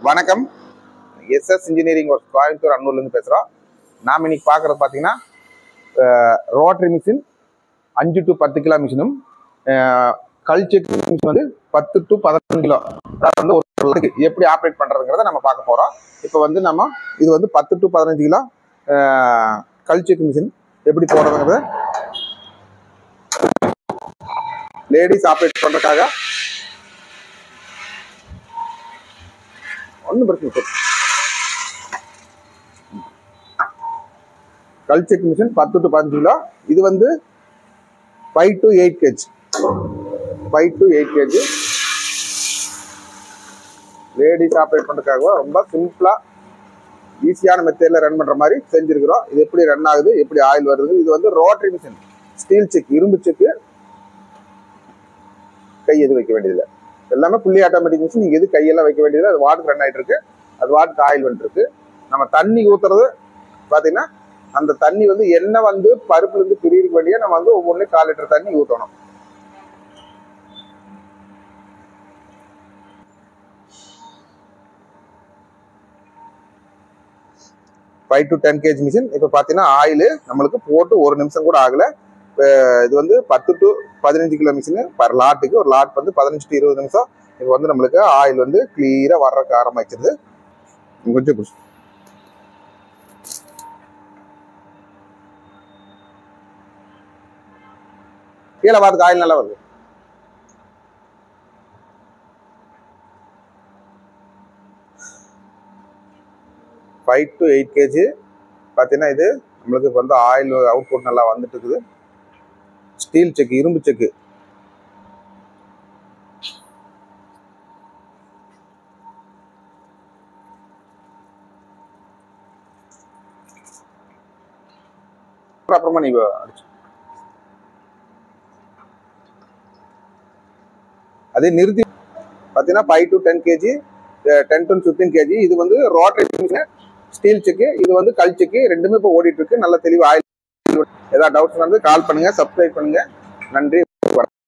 வணக்கம் SS engineering work Coimbatore அன்னூர்லேருந்து பேசுகிறோம் நாம் இன்னைக்கு பார்க்குறது பார்த்தீங்கன்னா ரோட்டரி மிஷின் அஞ்சு டு பத்து கிலோ மிஷினும் கல்ச்செக் மிஷின் வந்து பத்து டு பதினஞ்சு கிலோ அதாவது வந்து ஒரு லட்சத்துக்கு எப்படி ஆப்ரேட் பண்ணுறதுங்கிறத நம்ம பார்க்க போகிறோம் இப்போ வந்து நம்ம இது வந்து பத்து டு பதினஞ்சு கிலோ கல்ச்செக் மிஷின் எப்படி போடுறதுங்கிறத லேடிஸ் ஆப்ரேட் பண்ணுறதுக்காக ஒன்றும் பிரச்சனை இல்லை கல்ச்செக் மிஷின் பத்து டு பதினஞ்சு கிலோ இது வந்து five to eight KG five to eight KG ladies operate பண்ணுறதுக்காக ரொம்ப சிம்பிளாக ஈஸியான மெத்தேடில் ரன் பண்ணுற மாதிரி செஞ்சுருக்கிறோம் இது எப்படி ரன் ஆகுது எப்படி ஆயில் வருது இது வந்து ரோட்டரி மிஷின் ஸ்டீல் செக் இரும்பு செக்கு கை எது வைக்க வேண்டியதில்லை எல்லாமே புள்ளி ஆட்டோமேட்டிக் மிஷின் நீங்கள் எது கையெல்லாம் வைக்க வேண்டியதில்லை அது வாட்டுக்கு ரன் ஆகிட்டு இருக்கு அது வாட்டுக்கு ஆயில் வந்துட்டு இருக்கு நம்ம தண்ணி ஊற்றுறது பார்த்தீங்கன்னா அந்த தண்ணி வந்து எண்ணெய் வந்து பருப்புல இருந்து பிரியிருக்க வேண்டிய நம்ம வந்து ஒவ்வொன்றும் கால் லிட்டர் தண்ணி ஊற்றணும் five to ten KG machine இப்போ பார்த்தீங்கன்னா ஆயில் நம்மளுக்கு போட்டு ஒரு நிமிஷம் கூட ஆகலை இது வந்து பத்து டு பதினஞ்சு கிலோ மிஷின் பர் லாட்டுக்கு ஒரு லாட் வந்து பதினஞ்சு டு இருபது நிமிஷம் இப்போ வந்து நம்மளுக்கு ஆயில் வந்து கிளியராக வர்றதுக்கு ஆரம்பிச்சிருது கொஞ்சம் புஷ் கீழே பார்த்துக்கு ஆயில் நல்லா வருது ஃபைவ் டு எயிட் கேஜி பார்த்தீங்கன்னா இது நம்மளுக்கு இப்போ வந்து ஆயில் அவுட்புட் நல்லா வந்துட்டு இருக்குது ஸ்டீல் செக்கு இரும்பு செக்கு அப்புறமா நீ அடிச்சு அதே நிறுத்தி பார்த்தீங்கன்னா five to ten KG ten to fifteen KG இது வந்து ரோட்டரி ஸ்டீல் செக்கு இது வந்து கல் செக்கு ரெண்டுமே இப்போ ஓடிட்டு இருக்கு நல்ல தெளிவு ஆயில் ஏதாவது டவுட்ஸ் வந்து கால் பண்ணுங்க சப்ஸ்கிரைப் பண்ணுங்க நன்றி